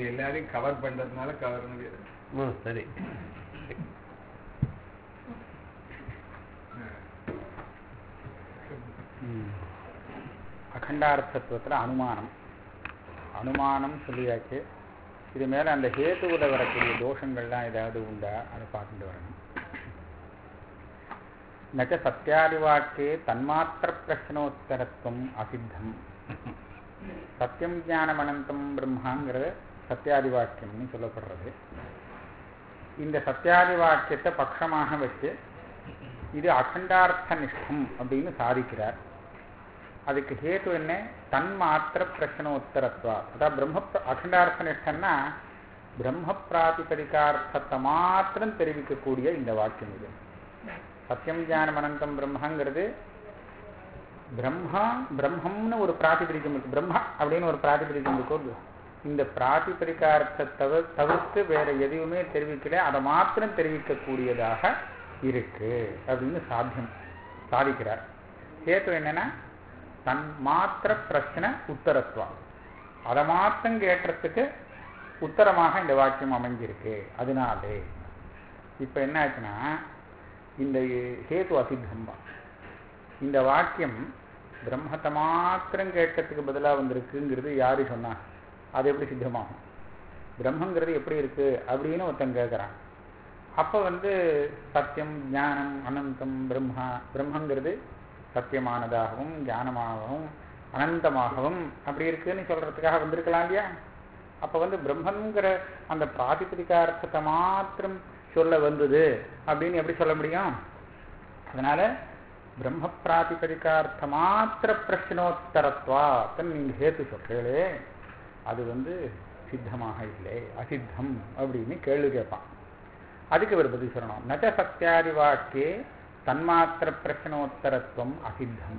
நீங்க எல்லாரையும் கவர் பண்றதுனால கவர்னு பேரு ம் சரி அகண்டார்த்தத்துவத்தில் அனுமானம் அனுமானம் சொல்லியாச்சு இது மேலே அந்த ஹேத்துவில் வரக்கூடிய தோஷங்கள்லாம் ஏதாவது உண்டா அதை பார்த்துட்டு வரணும் நச்ச சத்தியாதிவாக்கியே தன்மாத்திர பிரச்சனோத்தரத்துவம் அசித்தம் சத்தியம் ஞானம் அனந்தம் பிரம்மாங்கிறது சத்தியாதி வாக்கியம்னு சொல்லப்படுறது இந்த சத்தியாதி வாக்கியத்தை பட்சமாக வச்சு இது அகண்டார்த்த நிஷ்டம் அப்படின்னு சாதிக்கிறார் அதுக்கு ஹேத்து என்ன தன்மாத்திர பிரச்சனோத்தரத்வா அதாவது பிரம்ம பிர- அகண்டார்த்த நிஷ்டம்னா பிரம்ம பிராதிபதிகார்த்தத்தை மாத்திரம் தெரிவிக்கக்கூடிய இந்த வாக்கியம் இது சத்தியம் ஞானம் அனந்தம் பிரம்மங்கிறது பிரம்மா பிரம்மம்னு ஒரு பிராதிபதிக்கம் இருக்கு பிரம்மா அப்படின்னு ஒரு பிராதிபதிக்கம் இருக்கு இல்லையா? இந்த பிராதிபதிகார்த்தத்தை தவிர தவிர்த்து வேற எதையுமே தெரிவிக்கல அதை மாத்திரம் தெரிவிக்கக்கூடியதாக இருக்கு அப்படின்னு சாத்தியம் சாதிக்கிறார் ஹேத்து என்னன்னா தன் மாத்திர பிரச்சனை உத்தரத்துவம் அதை மாத்திரம் கேட்டுறதுக்கு உத்தரமாக இந்த வாக்கியம் அமைஞ்சிருக்கு அதனாலே இப்ப என்ன ஆச்சுன்னா இந்த ஹேத்து அசித்தம் தான் இந்த வாக்கியம் பிரம்மத்தை மாத்திரம் கேட்கறதுக்கு பதிலாக வந்திருக்குங்கிறது யாரு சொன்னா அது எப்படி சித்தமாகும் பிரம்மங்கிறது எப்படி இருக்கு அப்படின்னு ஒருத்தன் கேட்குறான் அப்போ வந்து சத்தியம் ஞானம் அனந்தம் பிரம்மா பிரம்மங்கிறது சத்தியமானதாகவும் ஞானமாகவும் அனந்தமாகவும் அப்படி இருக்குன்னு சொல்றதுக்காக வந்திருக்கலாம் இல்லையா அப்போ வந்து பிரம்மங்கிற அந்த பிராதிபதிகார்த்தத்தை மாத்திரம் சொல்ல வந்தது அப்படின்னு எப்படி சொல்ல முடியும் அதனால பிரம்ம பிராதிபதிகார்த்த மாத்திர பிரச்சனோத்தரத்வாத்தன் நீங்க ஹேத்து சொல்றீங்களே அது வந்து சித்தமாக இல்லை அசித்தம் அப்படின்னு கேள்வி கேட்பான் அதுக்கு ஒரு பதில் சொல்லணும் நச்ச சத்தியாதி வாக்கியே தன்மாத்திர பிரச்சனோத்தரத்துவம் அசித்தம்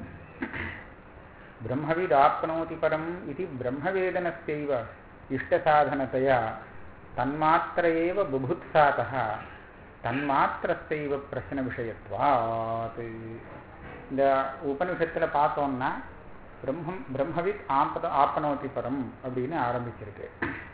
பிரம்மவித் ஆப்னோதி பரம் இது பிரம்மவேதனஸ்யைவ இஷ்டசாதனத்தையா தன்மாத்திர ஏவ புபுத்சாதः தன்மாத்திரத்தைவ பிரச்சன விஷயத்வாத் இந்த உபனிஷத்தில் பார்த்தோம்னா பிரம்மம் பிரம்மவித் ஆப்பத ஆப்பனோதி பரம் அப்படின்னு ஆரம்பிச்சிருக்கு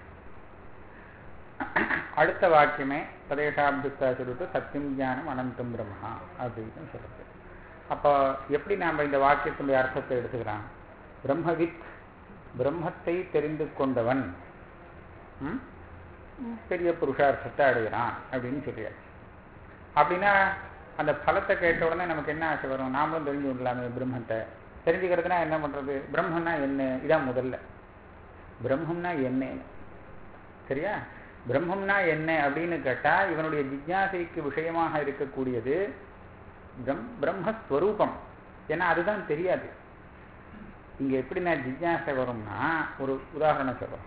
அடுத்த வாக்கியமே பிரதேசாபியுக்தா சொல்லிட்டு சத்தியம் ஞானம் அனந்தம் பிரம்மா அப்படின்னு சொல்றது அப்போ எப்படி நாம் இந்த வாக்கியத்தினுடைய அர்த்தத்தை எடுத்துக்கலாம் பிரம்மவித் பிரம்மத்தை தெரிந்து கொண்டவன் ம்? பெரிய புருஷார்த்தத்தை அடைகிறான் அப்படின்னு சொல்லியாச்சு அப்படின்னா அந்த பலத்தை கேட்ட உடனே நமக்கு என்ன ஆசை வரும் நாமளும் தெரிஞ்சு விடலாமே பிரம்மத்தை தெரிஞ்சுக்கிறதுனா என்ன பண்றது பிரம்மன்னா என்ன இதான் முதல்ல பிரம்மம்னா என்ன சரியா பிரம்மம்னா என்ன அப்படின்னு கேட்டா இவனுடைய ஜிஜ்ஞாசைக்கு விஷயமாக இருக்கக்கூடியது பிரம் பிரம்மஸ்வரூபம் ஏன்னா அதுதான் தெரியாது இங்க எப்படி நான் ஜிஜ்ஞாசை வரும்னா ஒரு உதாரணம் சொல்றோம்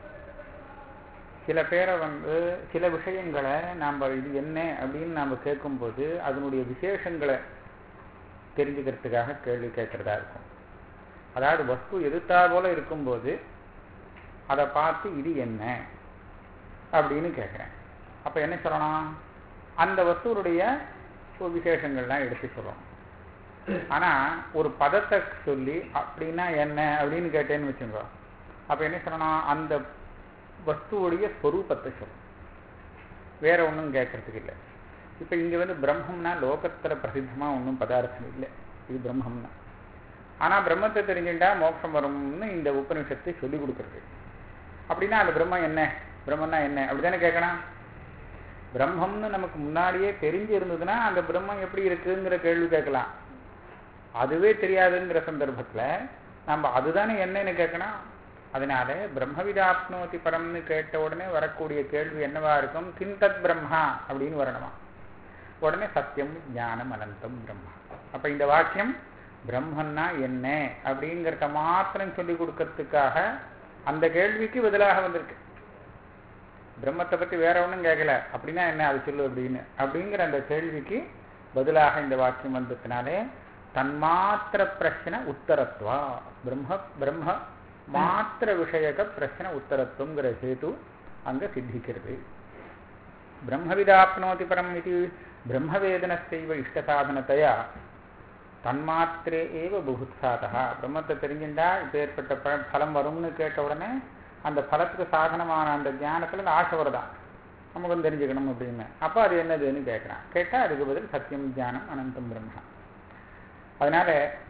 சில பேரை வந்து சில விஷயங்களை நாம் இது என்ன அப்படின்னு நாம் கேட்கும்போது அதனுடைய விசேஷங்களை தெரிஞ்சுக்கிறதுக்காக கேள்வி கேட்கறதா இருக்கும் அதாவது வஸ்து எதிர்த்தா போல இருக்கும்போது அதை பார்த்து இது என்ன அப்படின்னு கேட்குறேன் அப்போ என்ன சொல்லணும் அந்த வஸ்துவனுடைய ஒரு விசேஷங்கள்லாம் எடுத்து சொல்லணும் ஆனால் ஒரு பதத்தை சொல்லி அப்படின்னா என்ன அப்படின்னு கேட்டேன்னு வச்சுக்கோ அப்போ என்ன சொல்லணும் அந்த வஸ்துவுடைய ஸ்வரூபத்தை சொல்லணும் வேற ஒன்றும் கேட்கறதுக்கு இல்லை இப்போ இங்கே வந்து பிரம்மம்னா லோகத்தில் பிரசித்தமாக ஒன்றும் பதார்த்தம் இல்லை இது பிரம்மம்னா ஆனால் பிரம்மத்தை தெரிஞ்சுட்டா மோட்சம் வரும்னு இந்த உபனிஷத்தை சொல்லி கொடுக்குறது அப்படின்னா அந்த பிரம்மம் என்ன பிரம்மன்னா என்ன அப்படித்தானே கேட்கணும் பிரம்மம்னு நமக்கு முன்னாடியே தெரிஞ்சு இருந்ததுன்னா அந்த பிரம்மம் எப்படி இருக்குங்கிற கேள்வி கேட்கலாம் அதுவே தெரியாதுங்கிற சந்தர்ப்பத்தில் நம்ம அதுதானே என்னன்னு கேட்கணும் அதனால பிரம்மவிதாப்னோதி பரம்னு கேட்ட உடனே வரக்கூடிய கேள்வி என்னவா இருக்கும் கிந்தத் பிரம்மா அப்படின்னு வரணுமா உடனே சத்தியம் ஞானம் அனந்தம் பிரம்மா அப்ப இந்த வாக்கியம் பிரம்மன்னா என்ன அப்படிங்கிறத மாத்திரம் சொல்லி கொடுக்கறதுக்காக அந்த கேள்விக்கு பதிலாக வந்திருக்கு பிரம்மத்தை பத்தி வேற ஒன்றும் கேட்கல அப்படின்னா என்ன அது சொல்லு அப்படின்னு அப்படிங்கிற அந்த கேள்விக்கு பதிலாக இந்த வாக்கியம் வந்ததுனாலே தன்மாத்திர பிரச்சனை உத்தரத்வா பிரம்ம பிரம்ம மாத்திர விஷயக பிரச்சனை உத்தரத்துவங்கிற ஹேது அங்க சித்திக்கிறது பிரம்மவிதாப்னோதி பரம் இது பிரம்மவேதனத்தைவ இஷ்டசாதனத்தையா தன்மாத்திரே ஏவ புகுத்சாதா பிரம்மத்தை தெரிஞ்சுட்டா இப்போ ஏற்பட்ட ப- பலம் வரும்னு கேட்ட உடனே அந்த பலத்துக்கு சாதனமான அந்த ஞானத்துல இந்த ஆசை வருதான் நமக்கும் தெரிஞ்சுக்கணும் அப்படின்னு அப்போ அது என்னதுன்னு கேட்குறான் கேட்டால் அதுக்கு பதில் சத்தியம் ஞானம் அனந்தம் பிரம்மா அதனால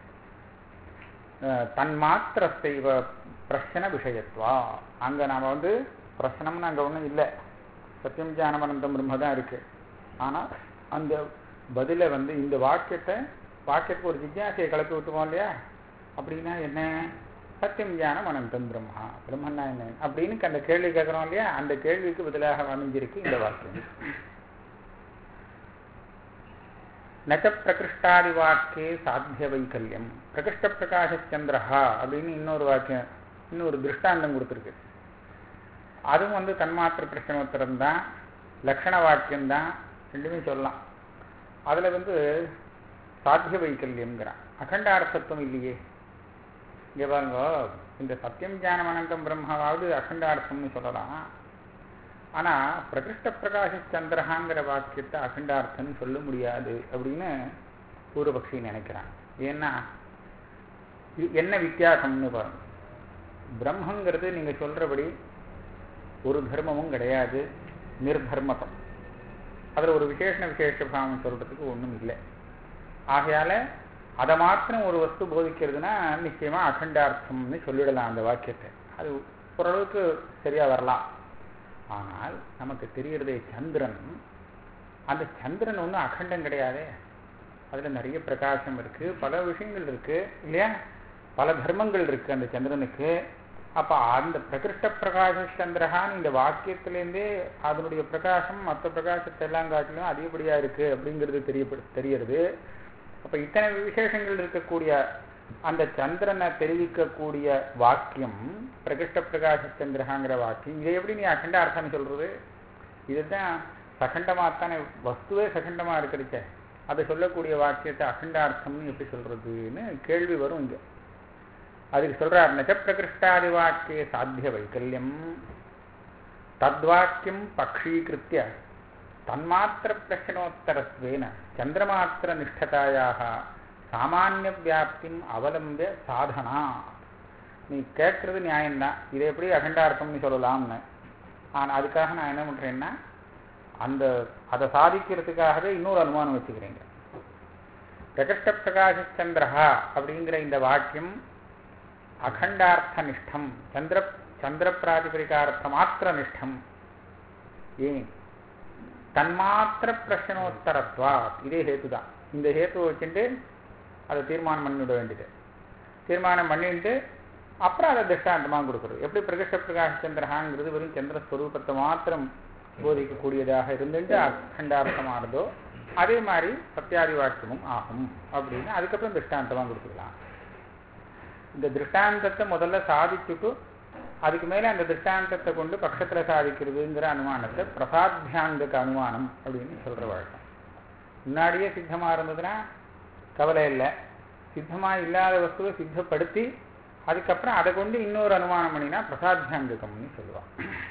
அஹ், தன்மாத்திர செய்வ பிரச்சன விஷயத்வா அங்க நாம வந்து பிரச்சனம்னு அங்க ஒண்ணும் இல்லை சத்தியம் ஞானம் அனந்தம் பிரம்ம தான் இருக்கு ஆனா அந்த பதில வந்து இந்த வாக்கியத்தை வாக்கியத்துக்கு ஒரு ஜிக்யாசையை கலப்பி விட்டுவோம் இல்லையா அப்படின்னா என்ன சத்தியம் ஞானம் அனந்தம் பிரம்மா பிரம்மன்னா என்ன அப்படின்னு அந்த கேள்வி கேட்குறோம் இல்லையா அந்த கேள்விக்கு பதிலாக அமைஞ்சிருக்கு இந்த வாக்கியம் நச்ச பிரகிருஷ்டாதி வாக்கியே சாத்திய வைக்கல்யம் பிரகிருஷ்ட பிரகாசச்சந்திரஹா அப்படின்னு இன்னொரு வாக்கியம் இன்னொரு திருஷ்டாந்தம் கொடுத்துருக்கு அதுவும் வந்து தன்மாத்திர பிரச்சனோத்தரம் தான் லக்ஷண வாக்கியம் தான் ரெண்டுமே சொல்லலாம் அதுல வந்து சாத்திய வைக்கல்யம்ங்கிறான் அகண்டார்த்தத்துவம் இல்லையே இங்க பாருங்க இந்த சத்தியம் ஞானம் அனந்தம் பிரம்மாவாவது அகண்டார்த்தம்னு சொல்லலாம் ஆனா பிரகிருஷ்ட பிரகாஷ சந்திரஹாங்கிற வாக்கியத்தை அகண்டார்த்தம்னு சொல்ல முடியாது அப்படின்னு பூர்வபக்ஷி நினைக்கிறான் ஏன்னா இது என்ன வித்தியாசம்னு பாருங்க பிரம்மங்கிறது நீங்க சொல்றபடி ஒரு தர்மமும் கிடையாது நிர்தர்மகம் அதுல ஒரு விசேஷ விசேஷ பாவம் சொல்றதுக்கு ஒண்ணும் இல்லை ஆகையால அதை மாத்திரம் ஒரு வஸ்து போதிக்கிறதுனா நிச்சயமா அகண்டார்த்தம்னு சொல்லிடலாம் அந்த வாக்கியத்தை அது ஓரளவுக்கு சரியா வரலாம் ஆனால் நமக்கு தெரியறதே சந்திரன் அந்த சந்திரன் ஒன்றும் அகண்டம் கிடையாதே அதுல நிறைய பிரகாசம் இருக்கு பல விஷயங்கள் இருக்கு இல்லையா பல தர்மங்கள் இருக்கு அந்த சந்திரனுக்கு அப்ப அந்த பிரகிருஷ்ட பிரகாச சந்திரகான்னு இந்த வாக்கியத்திலேருந்தே அதனுடைய பிரகாசம் மற்ற பிரகாசத்தை எல்லாம் காட்டிலும் அதிகப்படியா இருக்கு அப்படிங்கிறது தெரியப்படு தெரியறது அப்ப இத்தனை விசேஷங்கள் இருக்கக்கூடிய அந்த சந்திரனை தெரிவிக்கக்கூடிய வாக்கியம் பிரகிருஷ்ட பிரகாச சந்திரகாங்கிற வாக்கியம் இதை எப்படி நீ அகண்ட அர்த்தம் சொல்றது இதுதான் சகண்டமாத்தானே வஸ்துவே சகண்டமா இருக்கிறச்ச அதை சொல்லக்கூடிய வாக்கியத்தை அகண்டார்த்தம்னு எப்படி சொல்றதுன்னு கேள்வி வரும் இங்க அதுக்கு சொல்றார் நச்ச பிரகிருஷ்டாதி வாக்கிய சாத்திய வைக்கல்யம் தத்வாக்கியம் பக்ஷீகிருத்திய தன்மாத்திர பிரச்சனோத்தரத்வேன சந்திரமாத்திர நிஷ்டதாயாக சாமானிய வியாப்திம் அவலம்பிய சாதனா நீ கேட்கறது நியாயம்தான் இதை எப்படி அகண்டார்த்தம்னு சொல்லலாம்னு ஆனால் அதுக்காக நான் என்ன பண்றேன்னா அந்த அதை சாதிக்கிறதுக்காகவே இன்னொரு அனுமானம் வச்சுக்கிறேங்க பிரகிருஷ்ட பிரகாஷ சந்திரஹா அப்படிங்கிற இந்த வாக்கியம் அகண்டார்த்த நிஷ்டம் சந்திர சந்திர பிராதிபரிகார்த்த மாத்திர நிஷ்டம் ஏன் தன்மாத்திர பிரச்சனோத்தரத்வா இதே ஹேத்து தான் இந்த ஹேத்துவை வச்சுட்டு அதை தீர்மானம் பண்ணிவிட வேண்டியது தீர்மானம் பண்ணிட்டு அப்புறம் அதை திருஷ்டாந்தமாக கொடுக்குறது எப்படி பிரகிருஷ்ட பிரகாஷ சந்திரஹாங்கிறது வெறும் சந்திர ஸ்வரூபத்தை மாத்திரம் போதிக்கக்கூடியதாக இருந்துட்டு அகண்டார்த்தமானதோ அதே மாதிரி சத்தியாதி வாக்கியமும் ஆகும் அப்படின்னு அதுக்கப்புறம் திருஷ்டாந்தமாக கொடுத்துக்கலாம் இந்த திருஷ்டாந்தத்தை முதல்ல சாதிச்சுட்டு அதுக்கு மேலே அந்த திருஷ்டாந்தத்தை கொண்டு பட்சத்தில் சாதிக்கிறதுங்கிற அனுமானத்தை பிரசாத்தியாங்கக அனுமானம் அப்படின்னு சொல்ற வழக்கம் முன்னாடியே சித்தமாக இருந்ததுன்னா கவலை இல்லை சித்தமாக இல்லாத வஸ்துவை சித்தப்படுத்தி அதுக்கப்புறம் அதை கொண்டு இன்னொரு அனுமானம் பண்ணினா பிரசாத்தியாங்ககம்னு சொல்லுவான்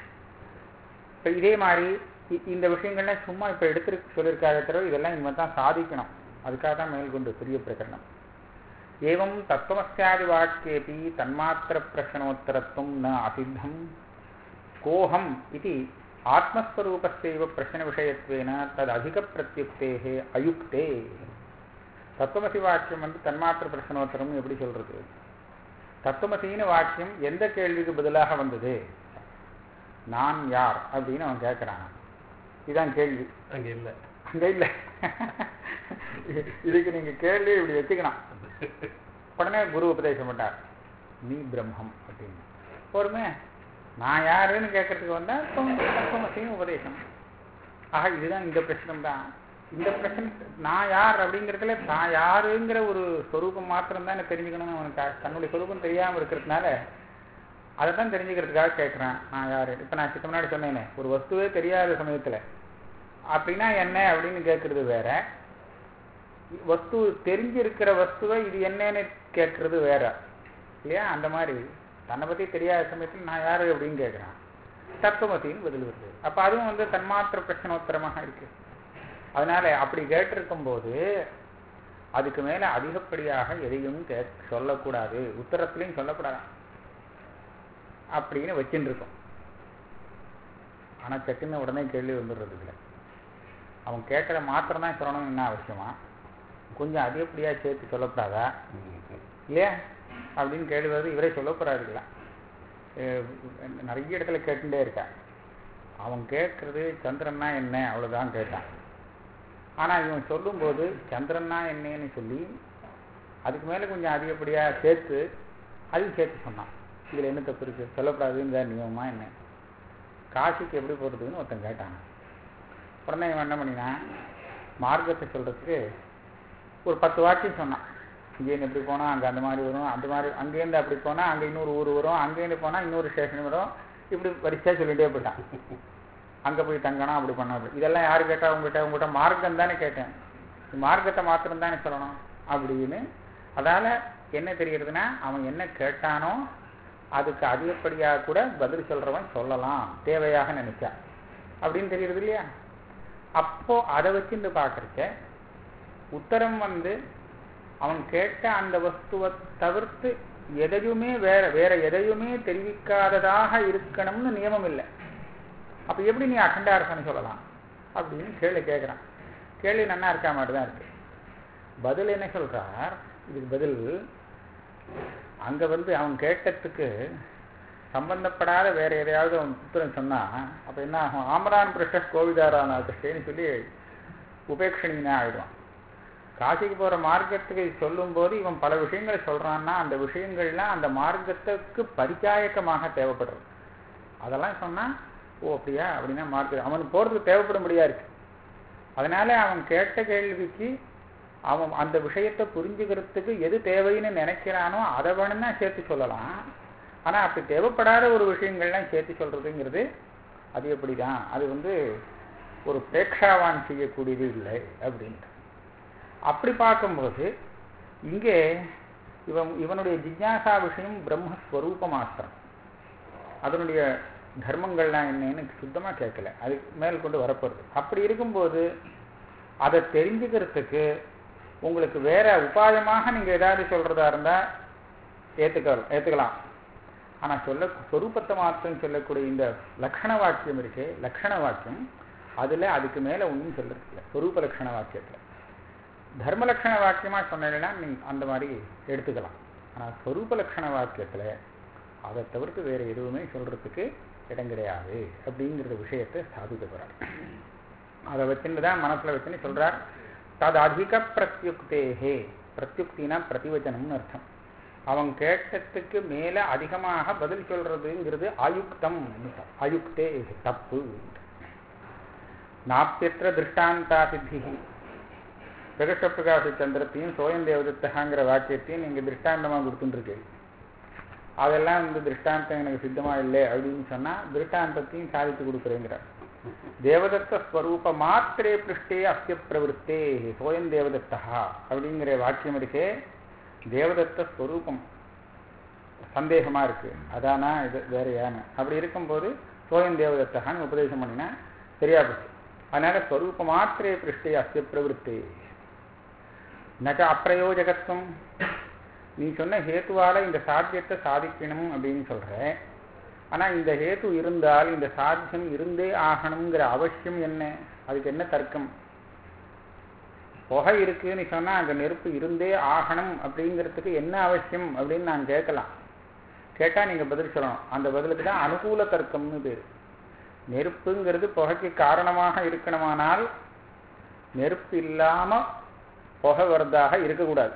இப்போ இதே மாதிரி இ- இந்த விஷயங்கள்லாம் சும்மா இப்போ எடுத்து சொல்லியிருக்காத தவிர இதெல்லாம் இனிமேல் தான் சாதிக்கணும் அதுக்காக தான் மேல்கொண்டு பெரிய பிரகடனம் ஏவம் தத்துவமஸ்யாதி வாக்கியேபி தன்மாத்திர பிரச்சனோத்தரத்துவம் ந அசித்தம் கோஹம் இது ஆத்மஸ்வரூபஸ்யைவ பிரச்சன விஷயத்வேன தது அதிக பிரத்யுக்தேகே அயுக்தே தத்துவமசி வாக்கியம் வந்து தன்மாத்திர பிரச்சனோத்தரம் எப்படி சொல்றது தத்துவமசின்னு வாக்கியம் எந்த கேள்விக்கு பதிலாக வந்தது நான் யார் அப்படின்னு அவன் கேட்கிறான் இதான் கேள்வி அங்க இல்ல அங்க இல்ல இதுக்கு நீங்க கேள்வி இப்படி வச்சுக்கணும் உடனே குரு உபதேசம் பண்ணார் நீ பிரம்மம் அப்படின்னு பொறுமை நான் யாருன்னு கேட்கறதுக்கு வந்தா தத்துவமசியும் உபதேசம் ஆக இதுதான் இந்த பிரச்சனை தான் இந்த பிரச்சனை நான் யார் அப்படிங்கிறதுல நான் யாருங்கிற ஒரு ஸ்வரூபம் மாத்திரம் தான் எனக்கு தெரிஞ்சுக்கணும்னு அவனுக்கு ஆ- தன்னுடைய ஸ்வரூபம் தெரியாம இருக்கிறதுனால அதை தான் தெரிஞ்சுக்கிறதுக்காக கேட்குறேன் நான் யாரு இப்போ நான் சித்த முன்னாடி சொன்னேனே ஒரு வஸ்துவே தெரியாத சமயத்துல அப்படின்னா என்ன அப்படின்னு கேட்கறது வேற வஸ்து தெரிஞ்சிருக்கிற வஸ்துவை இது என்னன்னு கேட்கறது வேற இல்லையா அந்த மாதிரி தன்னை பத்தி தெரியாத சமயத்தில் நான் யாரு அப்படின்னு கேட்குறான் தத்துவமசின்னு பதில் வருது அப்ப அதுவும் வந்து தன்மாத்திர பிரச்சனோத்தரமாக இருக்கு அதனால அப்படி கேட்டிருக்கும் போது அதுக்கு மேல அதிகப்படியாக எதையும் கே சொல்லக்கூடாது உத்தரத்திலையும் சொல்லக்கூடாது அப்படின்னு வச்சுட்டு இருக்கோம் ஆனா சட்டுன்னு உடனே கேள்வி வந்துடுறது இல்லை அவன் கேட்கற மாத்திரம் தான் சொல்லணும் என்ன அவசியமா கொஞ்சம் அதிகப்படியா சேர்த்து சொல்லக்கூடாதா இல்லையா அப்படின்னு கேள்வி வருது இவரே சொல்ல போறாருங்களா நிறைய இடத்துல கேட்டுட்டே இருக்கா அவன் கேட்கறது சந்திரன்னா என்ன அவ்வளவுதான் கேட்டான் ஆனா இவன் சொல்லும்போது சந்திரன்னா என்னன்னு சொல்லி அதுக்கு மேல கொஞ்சம் அதிகப்படியா சேர்த்து அதையும் சேர்த்து சொன்னான் இதுல என்ன தப்பு இருக்கு சொல்லக்கூடாதுங்கிற நியமமா என்ன காசிக்கு எப்படி போறதுன்னு ஒருத்தன் கேட்டான் உடனே இவன் என்ன பண்ணினான் மார்க்கத்தை சொல்றதுக்கு ஒரு பத்து வாக்கியம் சொன்னான் இங்கேருந்து இப்படி போனால் அங்கே அந்த மாதிரி வரும் அந்த மாதிரி அங்கேருந்து அப்படி போனால் அங்கே இன்னொரு ஊர் வரும் அங்கேருந்து போனால் இன்னொரு ஸ்டேஷன் வரும் இப்படி வரிசையாக சொல்லிட்டே போயிட்டான் அங்கே போய் தங்கணும் அப்படி பண்ண அப்படி இதெல்லாம் யார் கேட்டா உங்ககிட்ட உங்ககிட்ட மார்க்கம் தானே கேட்டேன் மார்க்கத்தை மாத்திரம் தானே சொல்லணும் அப்படின்னு அதால என்ன தெரிகிறதுனா அவன் என்ன கேட்டானோ அதுக்கு அதிகப்படியாக கூட பதில் சொல்றவன் சொல்லலாம் தேவையாக நினைச்சான் அப்படின்னு தெரியுறது இல்லையா அப்போ அதை வச்சுட்டு பார்க்கறச்ச உத்தரம் வந்து அவன் கேட்ட அந்த வஸ்துவை தவிர்த்து எதையுமே வேற வேற எதையுமே தெரிவிக்காததாக இருக்கணும்னு நியமம் இல்லை அப்ப எப்படி நீ அகண்டாரசனை சொல்லலாம் அப்படின்னு கேள்வி கேட்கிறான் கேள்வி நன்னா இருக்கா மாதிரி தான் இருக்கு பதில் என்ன சொல்றார் இதுக்கு பதில் அங்க வந்து அவன் கேட்டதுக்கு சம்பந்தப்படாத வேற எதையாவது அவன் புத்திரன் சொன்னா அப்ப என்ன ஆகும் ஆமரான் பிரஷ்ட கோவிதாரான கிருஷ்ணன்னு சொல்லி உபேட்சணினா ஆயிடுவான் காசிக்கு போற மார்க்கத்துக்கு சொல்லும்போது இவன் பல விஷயங்களை சொல்றான்னா அந்த விஷயங்கள்லாம் அந்த மார்க்கத்துக்கு பரிச்சாயக்கமாக தேவைப்படுறது அதெல்லாம் சொன்னா ஓ அப்படியா அப்படின்னா மார்க்க அவனுக்கு போறதுக்கு தேவைப்படும்படியா இருக்கு அதனால அவன் கேட்ட கேள்விக்கு அவன் அந்த விஷயத்தை புரிஞ்சுக்கிறதுக்கு எது தேவைன்னு நினைக்கிறானோ அதை வேணும்னா சேர்த்து சொல்லலாம் ஆனா அப்படி தேவைப்படாத ஒரு விஷயங்கள்லாம் சேர்த்து சொல்றதுங்கிறது அது எப்படிதான் அது வந்து ஒரு பிரேக்ஷாவான் செய்யக்கூடியது இல்லை அப்படின்ட்டு அப்படி பார்க்கும்போது இங்கே இவன் இவனுடைய ஜிக்யாசா விஷயம் பிரம்மஸ்வரூப மாத்திரம் அதனுடைய தர்மங்கள்லாம் என்னன்னு சுத்தமா கேட்கல அது மேல் கொண்டு வரப்போறது அப்படி இருக்கும்போது அதை தெரிஞ்சுக்கிறதுக்கு உங்களுக்கு வேற உபாயமாக நீங்க ஏதாவது சொல்றதா இருந்தா ஏத்துக்கலாம் ஏத்துக்கலாம் ஆனா சொல்ல சொரூபத்தை மாத்திரம் சொல்லக்கூடிய இந்த லக்ஷண வாக்கியம் இருக்கு லக்ஷண வாக்கியம் அதுல அதுக்கு மேல ஒன்றும் சொல்றது இல்லை சொரூப லட்சண வாக்கியத்துல தர்ம லட்சண வாக்கியமா சொன்னீங்கன்னா நீங்க அந்த மாதிரி எடுத்துக்கலாம் ஆனா சொரூப லட்சண வாக்கியத்துல அதை தவிர்த்து வேற எதுவுமே சொல்றதுக்கு இடம் கிடையாது அப்படிங்கிற விஷயத்தை ஸ்தாபிக்க போறார் அதை வச்சுன்னு தான் மனசுல வச்சுன்னு சொல்றார் தது அதிக பிரத்யுக்தேகே பிரத்யுக்தினா பிரதிவச்சனம்னு அர்த்தம் அவன் கேட்டதுக்கு மேல அதிகமாக பதில் சொல்றதுங்கிறது ஆயுக்தம் அயுக்தே தப்பு நாப்பியற்ற திருஷ்டாந்தா சித்தி பிரகஷ்ட பிரகாச சந்திரத்தையும் சோயம் தேவதத்தகாங்கிற வாக்கியத்தையும் நீங்க திருஷ்டாந்தமா கொடுத்துருக்கு அதெல்லாம் வந்து திருஷ்டாந்தம் எனக்கு சித்தமா இல்லை அப்படின்னு சொன்னா திருஷ்டாந்தத்தையும் சாதித்து கொடுக்குறேங்கிறார் தேவதத்த ஸ்வரூப மாத்திரே பிருஷ்டே அஸ்ய பிரவருத்தே சோயம் தேவதத்தா அப்படிங்கிற வாக்கியம் இருக்கே தேவதத்த ஸ்வரூபம் சந்தேகமா இருக்கு அதானா இது வேற யானை அப்படி இருக்கும்போது சோயம் தேவதத்தகான்னு உபதேசம் பண்ணினா சரியா போச்சு அதனால ஸ்வரூப மாத்திரே பிருஷ்டே அஸ்ய பிரவருத்தே நக அப்பிரயோஜகத்துவம் நீ சொன்ன ஹேத்துவால இந்த சாத்தியத்தை சாதிக்கணும் அப்படின்னு சொல்ற ஆனா இந்த ஹேத்து இருந்தால் இந்த சாத்தியம் இருந்தே ஆகணுங்கிற அவசியம் என்ன அதுக்கு என்ன தர்க்கம் புகை இருக்குன்னு சொன்னா அங்க நெருப்பு இருந்தே ஆகணும் அப்படிங்கிறதுக்கு என்ன அவசியம் அப்படின்னு நான் கேட்கலாம் கேட்டா நீங்க பதில் சொல்லணும் அந்த பதிலுக்கு தான் அனுகூல தர்க்கம்னு பேரு நெருப்புங்கிறது புகைக்கு காரணமாக இருக்கணுமானால் நெருப்பு இல்லாம புகை வருதாக இருக்கக்கூடாது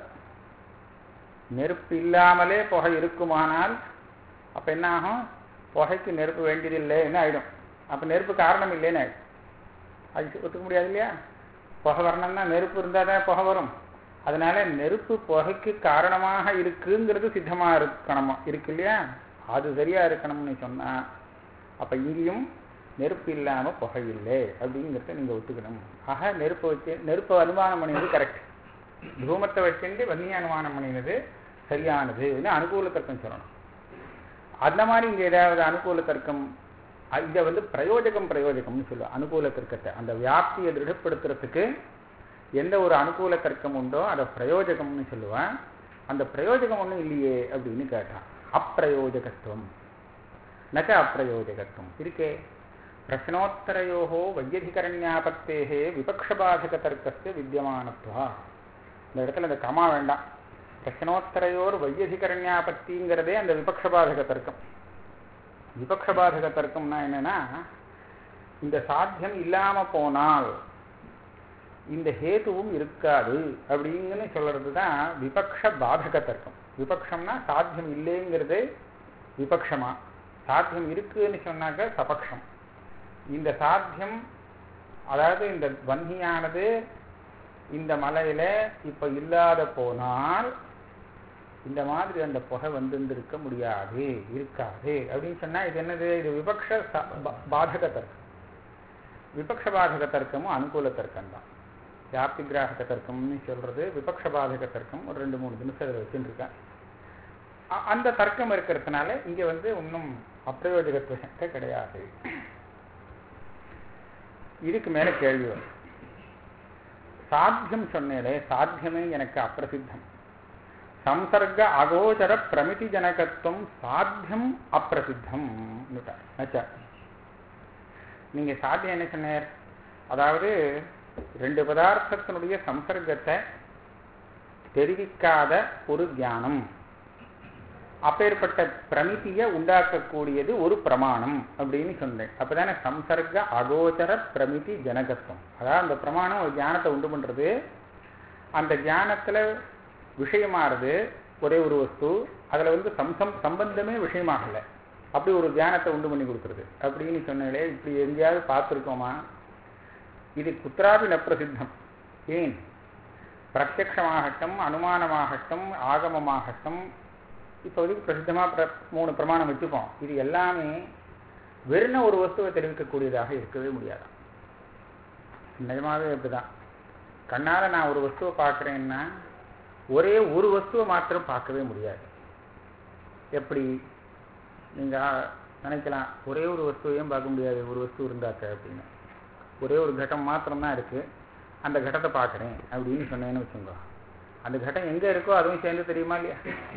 நெருப்பு இல்லாமலே புகை இருக்குமானால் அப்ப என்ன ஆகும் புகைக்கு நெருப்பு வேண்டியதில்லைன்னு ஆயிடும் அப்ப நெருப்பு காரணம் இல்லைன்னு ஆயிடும் அது ஒத்துக்க முடியாது இல்லையா புகை வரணும்னா நெருப்பு இருந்தால் தான் புகை வரும் அதனால நெருப்பு புகைக்கு காரணமாக இருக்குங்கிறது சித்தமா இருக்கணுமா இருக்கு இல்லையா அது சரியா இருக்கணும்னு சொன்னா அப்ப இங்கேயும் நெருப்பு இல்லாம புகை இல்லை அப்படிங்கிறத நீங்க ஒத்துக்கணும் ஆக நெருப்பை வச்சு நெருப்பை அனுமானம் பண்ணினது கரெக்ட் தூமத்தை வச்சுட்டு வன்னிய அனுமானம் பண்ணினது சரியானது அனுகூல தர்க்கம் சொல்லணும் அந்த மாதிரி இங்க ஏதாவது அனுகூல தர்க்கம் இதை வந்து பிரயோஜகம் பிரயோஜகம்னு சொல்லுவோம் அனுகூல தர்க்கத்தை அந்த வியாப்தியை திருடப்படுத்துறதுக்கு எந்த ஒரு அனுகூல தர்க்கம் உண்டோ அதை பிரயோஜகம்னு சொல்லுவேன் அந்த பிரயோஜகம் ஒன்றும் இல்லையே அப்படின்னு கேட்டான் அப்பிரயோஜகத்துவம் நச்ச அப்பிரயோஜகத்துவம் இருக்கே பிரச்சனோத்தரையோகோ வையதிகரண்யாபத்தேகே விபக்ஷபாதக தர்க்கஸ்ய வித்தியமானத்வா இந்த இடத்துல இந்த கமா வேண்டாம் பிரச்சனோத்தரையோர் வையதிகரண்யாபத்திங்கிறதே அந்த விபக்ஷபாதக தர்க்கம் விபக்ஷபாதக தர்க்கம்னா என்னன்னா இந்த சாத்தியம் இல்லாம போனால் இந்த ஹேதுவும் இருக்காது அப்படின்னு சொல்றது தான் விபக்ஷ பாதக தர்க்கம் விபக்ஷம்னா சாத்தியம் இல்லைங்கிறது விபக்ஷமா சாத்தியம் இருக்குன்னு சொன்னாக்க சபக்ஷம் இந்த சாத்தியம் அதாவது இந்த வன்னியானது இந்த மலையில இப்ப இல்லாத போனால் இந்த மாதிரி அந்த புகை வந்துருக்க முடியாது இருக்காது அப்படின்னு சொன்னா இது என்னது இது விபக்ஷ ச- பா- பாதக தர்க்கம் விபக்ஷ பாதக தர்க்கமும் அனுகூல தர்க்கம் தான் வியாப்தி கிராகக தர்க்கம்னு சொல்றது விபக்ஷ பாதக தர்க்கம் ஒரு ரெண்டு மூணு நிமிஷம் அதில் வச்சுருக்கேன் அந்த தர்க்கம் இருக்கிறதுனால இங்க வந்து இன்னும் அப்பிரயோஜகத்துவத்தை கிடையாது இதுக்கு மேல கேள்வி வரும் சாத்தியம் சொன்னேனே சாத்தியமே எனக்கு அப்பிரசித்தம் சம்சர்க அகோச்சர பிரமிதி ஜனகத்துவம் சாத்தியம் அப்பிரசித்தம் ஆச்சா நீங்க சாத்தியம் என்ன சொன்னார் அதாவது ரெண்டு பதார்த்தத்தினுடைய சம்சர்க்கத்தை தெரிவிக்காத ஒரு ஞானம் அப்பேற்பட்ட பிரமிதியை உண்டாக்கக்கூடியது ஒரு பிரமாணம் அப்படின்னு சொன்னேன் அப்பதானே சம்சர்க அகோச்சர பிரமிதி ஜனகத்துவம் அதாவது அந்த பிரமாணம் ஒரு ஞானத்தை உண்டு பண்றது அந்த ஞானத்துல விஷயமாறுது ஒரே ஒரு வஸ்து அதுல வந்து சம்சம் சம்பந்தமே விஷயமாகல அப்படி ஒரு தியானத்தை உண்டு பண்ணி கொடுக்குறது அப்படின்னு சொன்னாலே இப்படி எங்கேயாவது பார்த்துருக்கோமா இது குத்ராபி ந பிரசித்தம் ஏன் பிரத்யக்ஷமாகட்டும் அனுமானமாகட்டும் ஆகமமாகட்டும் இப்போதைக்கு பிரசித்தமா பிர மூணு பிரமாணம் வச்சுப்போம் இது எல்லாமே வெறும் ஒரு வஸ்துவை தெரிவிக்கக்கூடியதாக இருக்கவே முடியாது நிஜமாவே அப்படிதான் கண்ணால நான் ஒரு வஸ்துவை பார்க்குறேன்னா ஒரே ஒரு வஸ்துவை மாத்திரம் பார்க்கவே முடியாது எப்படி நீங்க நினைக்கலாம் ஒரே ஒரு வஸ்துவையும் பார்க்க முடியாது ஒரு வஸ்து இருந்தாக்க அப்படின்னு ஒரே ஒரு கட்டம் மாத்திரம்தான் இருக்கு அந்த கட்டத்தை பார்க்குறேன் அப்படின்னு சொன்னேன்னு வச்சுக்கோ அந்த கட்டம் எங்க இருக்கோ அதுவும் சேர்ந்து தெரியுமா இல்லையா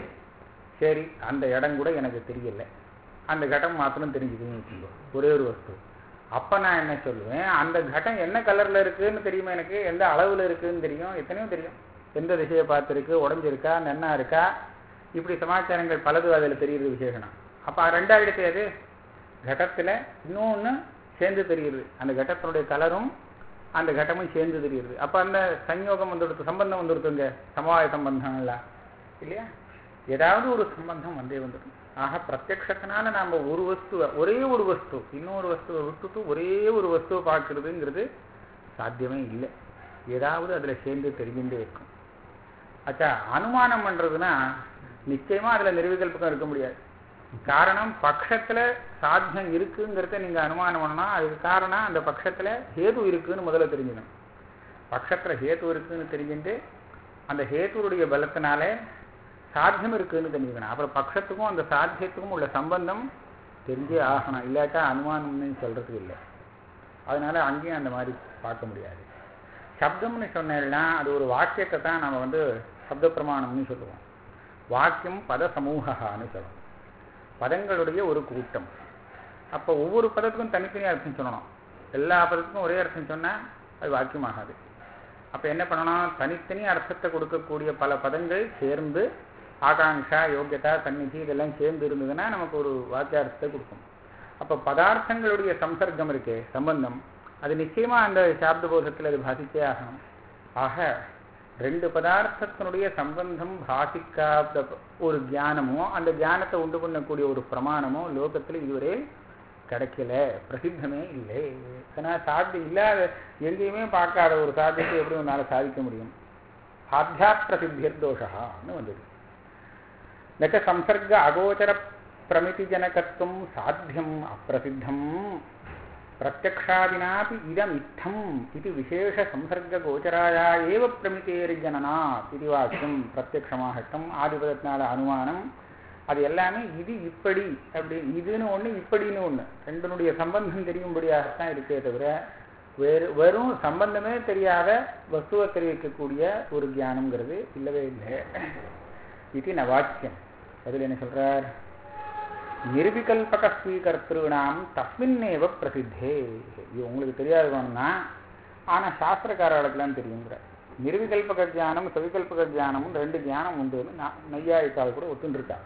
சரி அந்த இடம் கூட எனக்கு தெரியல அந்த கட்டம் மாத்திரம் தெரிஞ்சுதுன்னு வச்சுக்கோ ஒரே ஒரு வஸ்து அப்ப நான் என்ன சொல்லுவேன் அந்த கட்டம் என்ன கலர்ல இருக்குன்னு தெரியுமா எனக்கு எந்த அளவுல இருக்குன்னு தெரியும் எத்தனையோ தெரியும் எந்த திசையை பார்த்துருக்கு உடஞ்சிருக்கா நன்னா இருக்கா இப்படி சமாச்சாரங்கள் பலது அதில் தெரியுது விசேஷனம் அப்ப ரெண்டாயிரத்தி அது கடத்துல இன்னொன்னு சேர்ந்து தெரியுது அந்த கடத்தினுடைய கலரும் அந்த கடமும் சேர்ந்து தெரியுது அப்ப அந்த சஞ்யோகம் வந்துடுத்து சம்பந்தம் வந்துடுத்துங்க சமவாய சம்பந்தம் எல்லாம் இல்லையா ஏதாவது ஒரு சம்பந்தம் வந்தே வந்துடும் ஆக பிரத்யக்ஷத்தினால நாம ஒரு வஸ்துவை ஒரே ஒரு வஸ்து இன்னொரு வஸ்துவை விட்டுட்டு ஒரே ஒரு வஸ்துவை பார்க்கறதுங்கிறது சாத்தியமே இல்லை ஏதாவது அதுல சேர்ந்து தெரிஞ்சுட்டே இருக்கும் அச்சா அனுமானம் பண்றதுன்னா நிச்சயமா அதுல நிர்விகல்பகம் இருக்க முடியாது காரணம் பட்சத்துல சாத்தியம் இருக்குங்கிறத நீங்க அனுமானம் பண்ணா அதுக்கு காரணம் அந்த பட்சத்துல ஹேது இருக்குன்னு முதல்ல தெரிஞ்சுக்கணும் பட்சத்துல ஹேது இருக்குன்னு தெரிஞ்சுட்டு அந்த ஹேத்துடைய பலத்தினாலே சாத்தியம் இருக்குன்னு தெரிஞ்சுக்கணும் அப்புறம் பட்சத்துக்கும் அந்த சாத்தியத்துக்கும் உள்ள சம்பந்தம் தெரிஞ்சே ஆகணும் இல்லாட்டா அனுமானம்னு சொல்றதுக்கு இல்லை அதனால அங்கேயும் அந்த மாதிரி பார்க்க முடியாது சப்தம்னு சொன்னேன்னா அது ஒரு வாக்கியத்தை தான் நம்ம வந்து சப்த பிரமாணம்னு சொல்லுவோம் வாக்கியம் பத சமூகான்னு சொல்லுவோம் பதங்களுடைய ஒரு கூட்டம் அப்போ ஒவ்வொரு பதத்துக்கும் தனித்தனி அர்த்தம் சொல்லணும் எல்லா பதத்துக்கும் ஒரே அர்த்தம் சொன்னால் அது வாக்கியமாகாது அப்போ என்ன பண்ணணும் தனித்தனி அர்த்தத்தை கொடுக்கக்கூடிய பல பதங்கள் சேர்ந்து ஆகாங்ஷா யோக்கியதா சந்நிதி இதெல்லாம் சேர்ந்து இருந்ததுன்னா நமக்கு ஒரு வாக்கியார்த்தத்தை கொடுக்கும் அப்போ பதார்த்தங்களுடைய சம்சர்க்கம் இருக்கே சம்பந்தம் அது நிச்சயமா அந்த சாப்த போதத்தில் அது பாதிச்சே ஆகணும் ஆக ரெண்டு பதார்த்தத்தினுடைய சம்பந்தம் பாதிக்காத ஒரு ஞானமோ அந்த ஞானத்தை உண்டு பண்ணக்கூடிய ஒரு பிரமாணமோ லோகத்துல இதுவரை கிடைக்கல பிரசித்தமே இல்லை ஏன்னா சாத்தியம் இல்லாத எங்கேயுமே பார்க்காத ஒரு சாத்தியத்தை எப்படி உன்னால சாதிக்க முடியும் சாத்தியா பிரசித்தியர் தோஷான்னு வந்தது நச்ச சம்சர்க அகோச்சர பிரமிதிஜனகத்துவம் சாத்தியம் அப்பிரசித்தம் பிரத்யக்ஷாதினாपि இதமித்தம் இது விசேஷ சம்சர்கோச்சராயா ஏவ பிரமிதேரிஜனனா இது வாக்கியம் பிரத்யக்ஷமாகட்டும் ஆதிபதத்தினால அனுமானம் அது எல்லாமே இது இப்படி அப்படி இதுன்னு ஒண்ணு இப்படின்னு ஒண்ணு ரெண்டனுடைய சம்பந்தம் தெரியும்படியாகத்தான் இருக்கே தவிர வேறு வெறும் சம்பந்தமே தெரியாத வஸ்துவை தெரிவிக்கக்கூடிய ஒரு ஞானம்ங்கிறது இல்லவே இல்லை இது ந வாக்கியம் அதில் என்ன சொல்றார் நிர்விகல்பக ஸ்வீகர்த்திருணாம் தஸ்மின்னேவ பிரசித்தே இது உங்களுக்கு தெரியாதுன்னா ஆனால் சாஸ்திரக்காரர்களுக்கெல்லாம் தெரியுங்கிற நிர்விகல்பக ஜானம் சவிகல்பக ஜானமும் ரெண்டு ஞானம் உண்டுன்னு நான் நையாயிக்கால் கூட ஒத்துருக்கா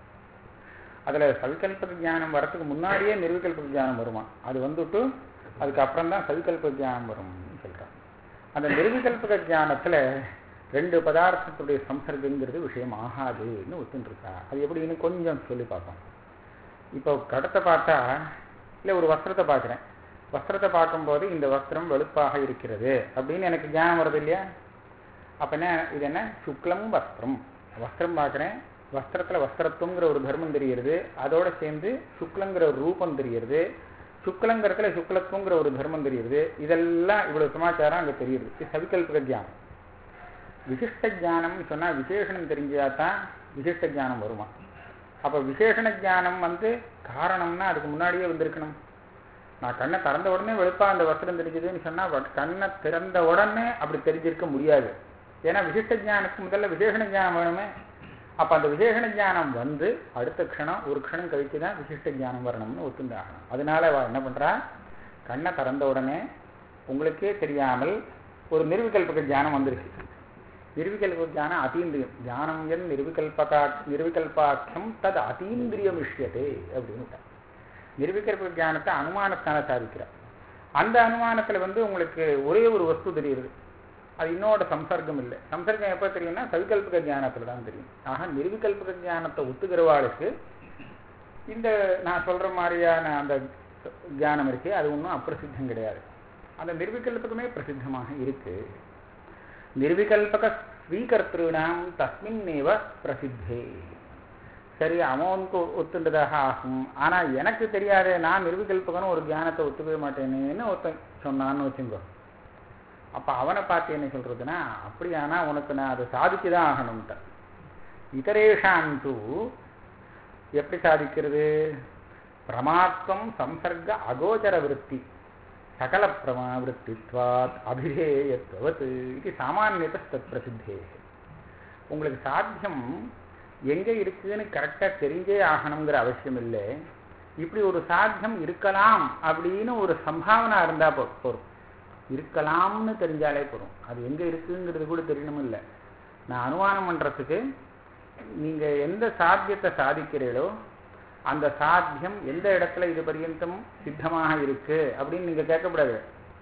அதில் சவிகல்பக ஜானம் வரத்துக்கு முன்னாடியே நிர்விகல்பக ஜானம் வருமா அது வந்துட்டு அதுக்கப்புறம் தான் சவிகல்பக ஜானம் வரும்னு சொல்கிறாங்க அந்த நிர்விகல்பக ஜானத்தில் ரெண்டு பதார்த்தத்துடைய சம்சர்க்குங்கிறது விஷயம் ஆகாதுன்னு ஒத்துருக்கா அது எப்படின்னு கொஞ்சம் சொல்லி பார்ப்போம் இப்போ கடத்தை பார்த்தா இல்லை ஒரு வஸ்திரத்தை பார்க்குறேன் வஸ்திரத்தை பார்க்கும்போது இந்த வஸ்திரம் வெளுப்பாக இருக்கிறது அப்படின்னு எனக்கு ஞானம் வருது இல்லையா அப்போ என்ன இது என்ன சுக்லம் வஸ்திரம் வஸ்திரம் பார்க்குறேன் வஸ்திரத்தில் வஸ்திரத்துவங்கிற ஒரு தர்மம் தெரிகிறது அதோட சேர்ந்து சுக்லங்கிற ஒரு ரூபம் தெரிகிறது சுக்லங்கிறதுல சுக்லத்துவங்கிற ஒரு தர்மம் தெரிகிறது இதெல்லாம் இவ்வளோ சமாச்சாரம் அங்கே தெரியுது இது சவிகல்பக ஜானம் விசிஷ்ட ஜானம்னு சொன்னால் விசேஷனம் தெரிஞ்சாதான் விசிஷ்ட ஜானம் வருமா அப்போ விசேஷண ஜானம் வந்து காரணம்னா அதுக்கு முன்னாடியே வந்திருக்கணும் நான் கண்ணை திறந்த உடனே வெளுப்பா அந்த வஸ்திரம் தெரிஞ்சதுன்னு சொன்னால் கண்ணை திறந்த உடனே அப்படி தெரிஞ்சிருக்க முடியாது ஏன்னா விசிஷ்ட ஜானத்துக்கு முதல்ல விசேஷண ஜானம் வேணுமே அப்போ அந்த விசேஷண ஜானம் வந்து அடுத்த க்ஷணம் ஒரு க்ஷணம் கழித்து தான் விசிஷ்ட ஜானம் வரணும்னு ஒத்துண்டாகணும் அதனால அவள் என்ன பண்ணுறா கண்ணை திறந்த உடனே உங்களுக்கே தெரியாமல் ஒரு நிர்விகல்பக ஜானம் வந்துருக்கு நிர்விகல்ப ஜானம் அதீந்திரியம் ஜானம் என் நிர்விகல்பகா நிர்விகல்பாக்கியம் தது அதீந்திரியம் இஷ்யதே அப்படின்னு நிர்விகல்ப ஜானத்தை அனுமானத்தால சாதிக்கிறார் அந்த அனுமானத்தில் வந்து உங்களுக்கு ஒரே ஒரு வஸ்து தெரியுது அது இன்னோட சம்சர்க்கம் இல்லை சம்சர்க்கம் எப்போ தெரியும்னா சவிகல்பக ஜானத்தில் தான் தெரியும் ஆக நிர்விகல்பக ஜானத்தை ஒத்துக்கிறவாளுக்கு இந்த நான் சொல்கிற மாதிரியான அந்த ஜானம் இருக்கே அது ஒன்றும் அப்பிரசித்தம் கிடையாது அந்த நிர்விகல்பகமே பிரசித்தமாக இருக்கு நிர்விகல்பக ஸ்வீகர்த்திருணாம் தஸ்மின்னேவ பிரசித்தே சரி அவனுக்கு ஒத்துண்டதாக ஆகும் ஆனால் எனக்கு தெரியாத நான் நிர்விகல்பகனும் ஒரு தியானத்தை ஒத்துக்கவே மாட்டேன்னு ஒருத்தன் சொன்னான்னு வச்சுங்கோ அப்போ அவனை பார்த்து என்ன சொல்கிறதுனா அப்படியானா உனக்கு நான் அதை சாதிச்சு தான் ஆகணும்ட்ட இதரேஷாந்து எப்படி சாதிக்கிறது பிரமாத்வம் சம்சர்க அகோச்சர விற்பி சகல பிரமாவிற்த்தித்வாத் அபிதேயத்வத் இது சாமானியத்தத் பிரசித்தே உங்களுக்கு சாத்தியம் எங்கே இருக்குதுன்னு கரெக்டாக தெரிஞ்சே ஆகணுங்கிற அவசியம் இல்லை இப்படி ஒரு சாத்தியம் இருக்கலாம் அப்படின்னு ஒரு சம்பாவனா இருந்தால் போதும் இருக்கலாம்னு தெரிஞ்சாலே போதும் அது எங்கே இருக்குங்கிறது கூட தெரியணும் இல்லை நான் அனுமானம் பண்ணுறதுக்கு நீங்கள் எந்த சாத்தியத்தை சாதிக்கிறீர்களோ அந்த சாத்தியம் எந்த இடத்துல இது பர்யந்தம் சித்தமாக இருக்கு அப்படின்னு நீங்கள் கேட்கக்கூடாது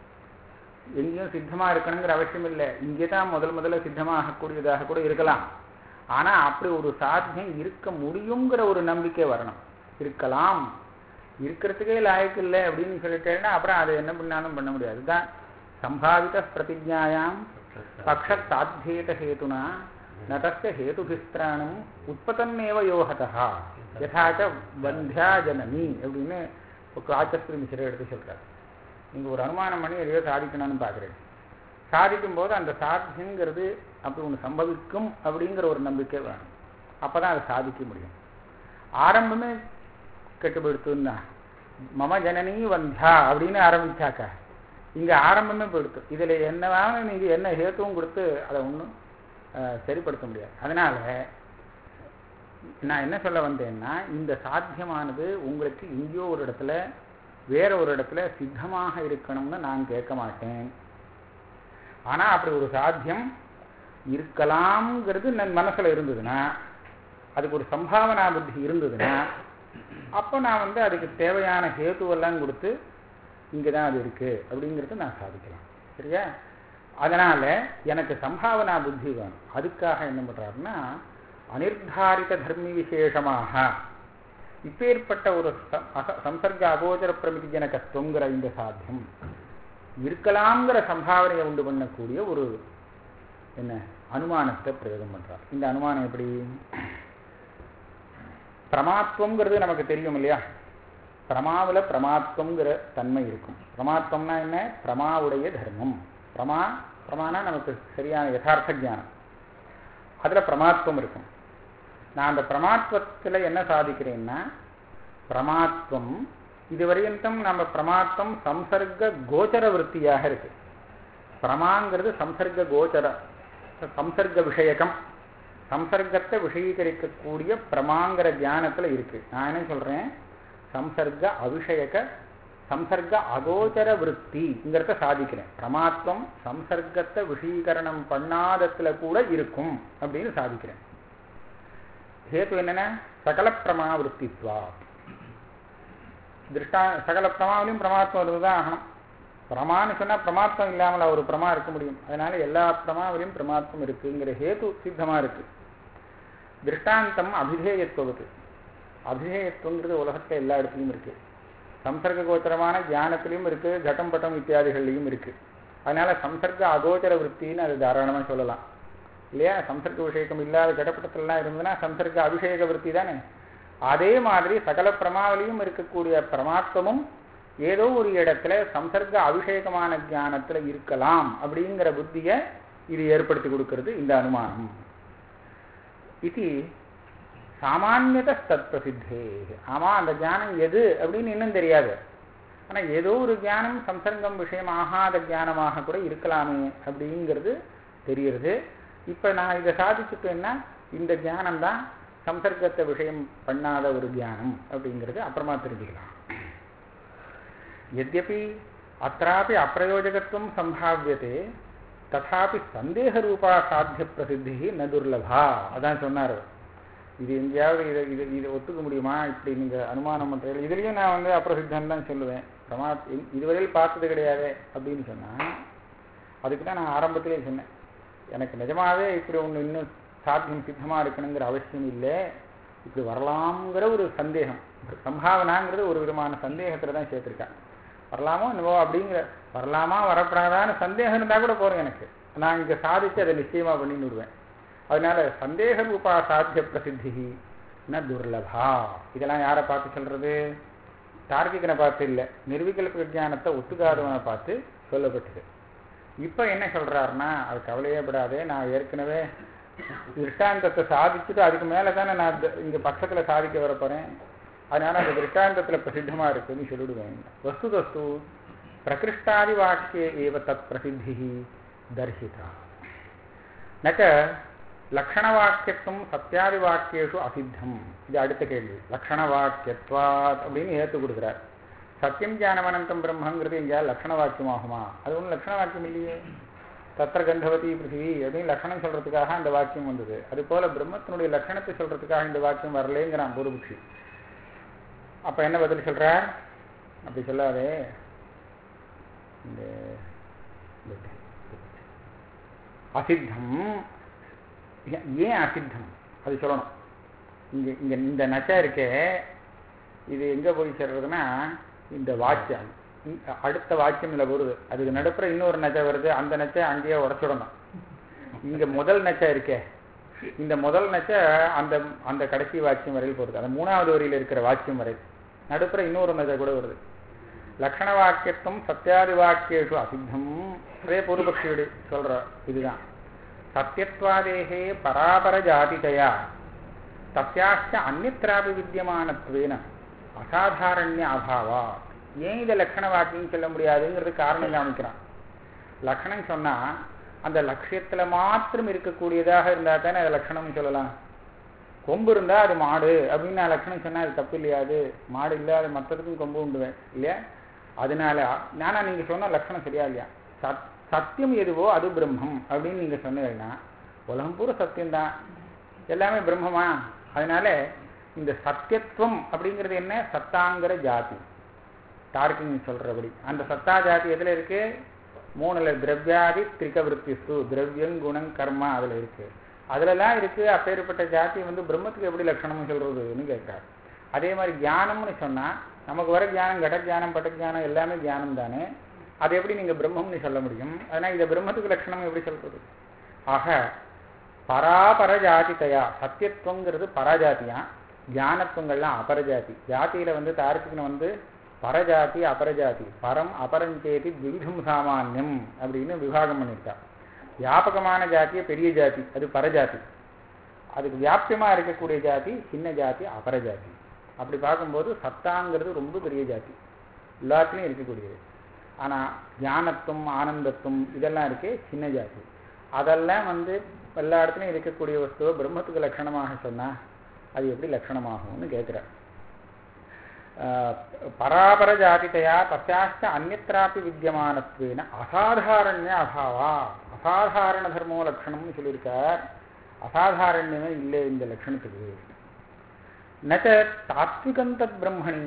எங்கேயும் சித்தமாக இருக்கணுங்கிற அவசியம் இல்லை இங்கே தான் முதல் முதல்ல சித்தமாகக்கூடியதாக கூட இருக்கலாம் ஆனால் அப்படி ஒரு சாத்தியம் இருக்க முடியுங்கிற ஒரு நம்பிக்கை வரணும் இருக்கலாம் இருக்கிறதுக்கே லாயக்கு இல்லை அப்படின்னு சொல்லிட்டேன்னா அப்புறம் அதை என்ன பண்ணாலும் பண்ண முடியாது அதுதான் சம்பாவித பிரதிஜாயாம் பக்ஷ சாத்தியேத ஹேதுனா நதஸ்ய ஹேதுபிஸ்திராணம் உற்பத்தன்னேவ யோகதா யதாச்ச வந்தியா ஜனனி அப்படின்னு ஆச்சஸ்திரி மிஸ்ரர் எடுத்து சொல்றாரு நீங்க ஒரு அனுமானம் பண்ணி எதையோ சாதிக்கணும்னு பார்க்குறேன் சாதிக்கும் போது அந்த சாத்தியங்கிறது அப்படி ஒன்று சம்பவிக்கும் அப்படிங்கிற ஒரு நம்பிக்கை வேணும் அப்பதான் அதை சாதிக்க முடியும் ஆரம்பமே கெட்டுப்படுத்துன்னா மம ஜனனி வந்தியா அப்படின்னு ஆரம்பிச்சாக்கா இங்க ஆரம்பமே போயிடுத்து இதுல என்னவான நீங்க என்ன ஹேத்துவும் கொடுத்து அதை ஒன்றும் சரிப்படுத்த முடியாது அதனால நான் என்ன சொல்ல வந்தேன்னா இந்த சாத்தியமானது உங்களுக்கு எங்கேயோ ஒரு இடத்துல வேற ஒரு இடத்துல சித்தமாக இருக்கணும்னு நான் கேட்க மாட்டேன் ஆனா அப்படி ஒரு சாத்தியம் இருக்கலாம்ங்கிறது நன் மனசுல இருந்ததுன்னா அதுக்கு ஒரு சம்பாவனா புத்தி இருந்ததுன்னா அப்போ நான் வந்து அதுக்கு தேவையான ஹேத்துவெல்லாம் கொடுத்து இங்கே தான் அது இருக்கு அப்படிங்கிறத நான் சாதிக்கலாம் சரியா அதனால எனக்கு சம்பாவனா புத்தி வேணும் அதுக்காக என்ன பண்றாருன்னா அனிர்தாரித தர்மி விசேஷமாக இப்பேற்பட்ட ஒரு சம்சர்க அகோச்சர பிரமிதி ஜனகத்துவங்கிற இந்த சாத்தியம் இருக்கலாம்ங்கிற சம்பாவனையை உண்டு பண்ணக்கூடிய ஒரு என்ன அனுமானத்தை பிரயோகம் பண்றார் இந்த அனுமானம் எப்படி பிரமாத்வங்கிறது நமக்கு தெரியும் இல்லையா பிரமாவில் பிரமாத்வங்கிற தன்மை இருக்கும் பிரமாத்வம்னா என்ன பிரமாவுடைய தர்மம் பிரமா பிரமானா நமக்கு சரியான யதார்த்த ஜானம் அதில் பிரமாத்வம் இருக்கும் நான் அந்த பிரமாத்வத்தில் என்ன சாதிக்கிறேன்னா பிரமாத்வம் இதுவரையந்தம் நம்ம பிரமாத்வம் சம்சர்க்க கோச்சர விற்த்தியாக இருக்கு பிரமாங்கிறது சம்சர்க்க கோச்சர சம்சர்க்க விஷயகம் சம்சர்க்கத்தை விஷயீகரிக்கக்கூடிய பிரமாங்கிற தியானத்துல இருக்கு நான் என்ன சொல்றேன் சம்சர்க்க அபிஷேக சம்சர்க்க அகோச்சர விற்பிங்கிறத சாதிக்கிறேன் பிரமாத்வம் சம்சர்க்கத்தை விஷீகரணம் பண்ணாதத்துல கூட இருக்கும் அப்படின்னு சாதிக்கிறேன் ஹேத்து என்னன்னா சகல பிரமா விற்பித்வா திருஷ்டா சகல பிரமாவிலையும் பிரமாத்வம் இருந்துதான் ஆகணும் பிரமான்னு சொன்னா பிரமாத்வம் இல்லாமல் ஒரு பிரமா இருக்க முடியும் அதனால எல்லா பிரமாவிலையும் பிரமாத்வம் இருக்குங்கிற ஹேத்து சித்தமா இருக்கு திருஷ்டாந்தம் அபிதேயத்துவது அபிதேயத்துவங்கிறது உலகத்துல எல்லா இடத்துலையும் இருக்கு சம்சர்க்க கோச்சரமான தியானத்திலையும் இருக்கு கட்டம் பட்டம் இத்தியாதிகள்லையும் இருக்கு அதனால சம்சர்க்க அகோச்சர விற்பின்னு அது தாராளமா சொல்லலாம் இல்லையா சம்சர்க்க விஷயக்கம் இல்லாத கடப்பட்டத்திலாம் இருந்ததுன்னா சம்சர்க்க அபிஷேக விற்பி தானே அதே மாதிரி சகல பிரமாவிலையும் இருக்கக்கூடிய பிரமாத்வமும் ஏதோ ஒரு இடத்துல சம்சர்க்க அபிஷேகமான ஞானத்துல இருக்கலாம் அப்படிங்கிற புத்தியை இது ஏற்படுத்தி கொடுக்கிறது இந்த அனுமானம் இது சாமானியத தத் பிரசித்தே ஆமா அந்த ஞானம் எது அப்படின்னு இன்னும் தெரியாது ஆனா ஏதோ ஒரு ஞானம் சம்சர்க்கம் விஷயம் ஆகாத ஞானமாக கூட இருக்கலாமே அப்படிங்கிறது தெரியுது இப்ப நான் இதை சாதிச்சுட்டேன்னா இந்த ஞானம் தான் சம்சர்க்கத்தை விஷயம் பண்ணாத ஒரு ஞானம் அப்படிங்கிறது அப்புறமா தெரிஞ்சுக்கலாம் यद्यपि अत्रापि अप्रयोजकत्वं सम्भाव्यते ததாபி சந்தேக ரூபா சாத்திய பிரசித்தி ந துர்லபா அதான் சொன்னார் இது எங்கேயாவது இதை இது இதை ஒத்துக்க முடியுமா இப்படி நீங்க அனுமானம் பண்றீங்க இதுலயும் நான் வந்து அப்பிரசித்தம் தான் சொல்லுவேன் பிரமா இதுவரையில் பார்த்தது கிடையாது அப்படின்னு சொன்னா அதுக்கு தான் நான் ஆரம்பத்திலே சொன்னேன் எனக்கு நிஜமாவே இப்படி ஒன்று இன்னும் சாத்தியம் சித்தமா இருக்கணுங்கிற அவசியம் இல்லை இப்படி வரலாம்ங்கிற ஒரு சந்தேகம் சம்பாவனாங்கிறது ஒரு விதமான சந்தேகத்துல தான் சேர்த்திருக்கேன் வரலாமோ என்னவோ அப்படிங்கிற வரலாமா வரப்படாதான்னு சந்தேகம் இருந்தா கூட போறேன் எனக்கு நான் இங்க சாதிச்சு அதை நிச்சயமா பண்ணின்னு விடுவேன் அதனால சந்தேக ரூபா சாத்திய பிரசித்தி ந துர்லபா இதெல்லாம் யாரை பார்த்து சொல்றது தார்க்கிகனை பார்த்து இல்லை நிர்விகல்ப விஜயானத்தை ஒத்துக்காதவனை பார்த்து சொல்லப்பட்டது இப்ப என்ன சொல்றாருன்னா அது கவலையே படாதே நான் ஏற்கனவே திருஷ்டாந்தத்தை சாதிச்சுட்டு அதுக்கு மேல தானே நான் இங்க பக்கத்துல சாதிக்க வர போறேன் அதனால அந்த திருஷ்டாந்தத்துல பிரசித்தமா இருக்குன்னு சொல்லிடுவேன் வஸ்து வஸ்து பிரகிருஷ்டாதி வாக்கிய ஏவ தத் பிரசித்தி தர்சிதா நச்ச லக்ஷணவாக்கியத்துவம் சத்தியாதி வாக்கியேஷு அசித்தம் இது அடுத்த கேள்வி லக்ஷணவாக்கியத்வாத் அப்படின்னு ஏற்று கொடுக்குறார் சத்தியம் ஜானவனந்தம் பிரம்மங்கிறது எங்கேயாவது லக்ஷண வாக்கியமாகுமா அது ஒன்றும் லக்ஷண வாக்கியம் இல்லையே தத்திர கந்தவதி பிருத்திவி அப்படின்னு லட்சணம் சொல்றதுக்காக அந்த வாக்கியம் வந்தது அது போல பிரம்மத்தினுடைய லட்சணத்தை சொல்றதுக்காக இந்த வாக்கியம் வரலேங்கிறான் பூர்வபக்ஷி அப்ப என்ன பதில் சொல்றார் அப்படி சொல்லாதே இந்த அசித்தம் ஏன் அசித்தம் அது சொல்லணும் இங்க இங்க இந்த நச்சை இருக்கே இது எங்க போய் சேர்றதுன்னா இந்த வாக்கியம் அடுத்த வாக்கியம் இல்லை வருது அதுக்கு நடுப்புற இன்னொரு நச்சை வருது அந்த நச்சை அங்கேயே உடச்சுடணும் இங்க முதல் நச்சை இருக்கே இந்த முதல் நச்சை அந்த அந்த கடைசி வாக்கியம் வரையில் போறது அந்த மூணாவது வரியில இருக்கிற வாக்கியம் வரை நடுப்புற இன்னொரு நச்சை கூட வருது லக்ஷண வாக்கியத்துவம் சத்தியாதி வாக்கியேஷு அசித்தம் அதே பூர்வபக்ஷியோடு சொல்ற இதுதான் சத்தியத்வாதேகே பராபர ஜாதிதயா தஸ்யாச்ச அந்நியத்திராபி வித்தியமானத்வேன அசாதாரண்ய அபாவா ஏன் இதை லட்சண வாக்கியம் சொல்ல முடியாதுங்கிறது காரணம் காமிக்கிறான் லக்ஷணம் சொன்னா அந்த லட்சியத்துல மாத்திரம் இருக்கக்கூடியதாக இருந்தா தானே அதை லட்சணம் சொல்லலாம் கொம்பு இருந்தா அது மாடு அப்படின்னு நான் லட்சணம் சொன்னா அது தப்பு இல்லையா அது மாடு இல்ல அது மற்றதுக்கும் கொம்பு உண்டுவேன் இல்லையா அதனால நானா நீங்க சொன்ன லட்சணம் சரியா இல்லையா சத் சத்தியம் எதுவோ அது பிரம்மம் அப்படின்னு நீங்க சொன்னீங்கன்னா உலகம் பூரா சத்தியம்தான் எல்லாமே பிரம்மமா அதனால இந்த சத்தியத்துவம் அப்படிங்கிறது என்ன சத்தாங்கிற ஜாதி டார்க்கிங் சொல்றபடி அந்த சத்தா ஜாதி எதுல இருக்கு மூணுல திரவியாதி திரிக விற்பிஸ்து திரவியம் குணம் கர்மா அதுல இருக்கு அதுலலாம் இருக்கு அப்பேற்பட்ட ஜாதி வந்து பிரம்மத்துக்கு எப்படி லட்சணம் சொல்றதுன்னு கேட்கிறார் அதே மாதிரி தியானம்னு சொன்னா நமக்கு வர தியானம் கட தியானம் பட்ட தியானம் எல்லாமே தியானம் தானே அது எப்படி நீங்க பிரம்மம்னு சொல்ல முடியும் அதனால இதை பிரம்மத்துக்கு லட்சணம் எப்படி சொல்றது ஆக பராபர ஜாதிதையா சத்தியத்துவங்கிறது பராஜாத்தியா தியானத்துவங்கள்லாம் அபரஜாதி ஜாதியில வந்து தார்க்கிகன் வந்து பரஜாதி அபரஜாதி பரம் அபரஞ்சேதி விவிதம் சாமானியம் அப்படின்னு விவாகம் பண்ணியிருக்கா வியாபகமான ஜாத்திய பெரிய ஜாதி அது பரஜாதி அதுக்கு வியாப்தியமா இருக்கக்கூடிய ஜாதி சின்ன ஜாதி அபரஜாதி அப்படி பார்க்கும்போது சத்தாங்கிறது ரொம்ப பெரிய ஜாதி எல்லாத்துலேயும் இருக்கக்கூடியது ஆனா ஞானத்துவம் ஆனந்தத்துவம் இதெல்லாம் இருக்கே சின்ன ஜாதி அதெல்லாம் வந்து எல்லா இடத்துலையும் இருக்கக்கூடிய வஸ்துவை பிரம்மத்துக்கு லட்சணமாக சொன்னா அது எப்படி லட்சணமாகும்னு கேட்குறார் பராபர ஜாதிதையா தஸ்யாச்ச அந்நத்திராப்பி வித்தியமானத்வேன அசாதாரண்ய அபாவா அசாதாரண தர்மோ லட்சணம்னு சொல்லியிருக்கார் அசாதாரண்யமே இல்லை இந்த லட்சணத்துக்கு நச்ச தாத்விகம் தத் பிரம்மணி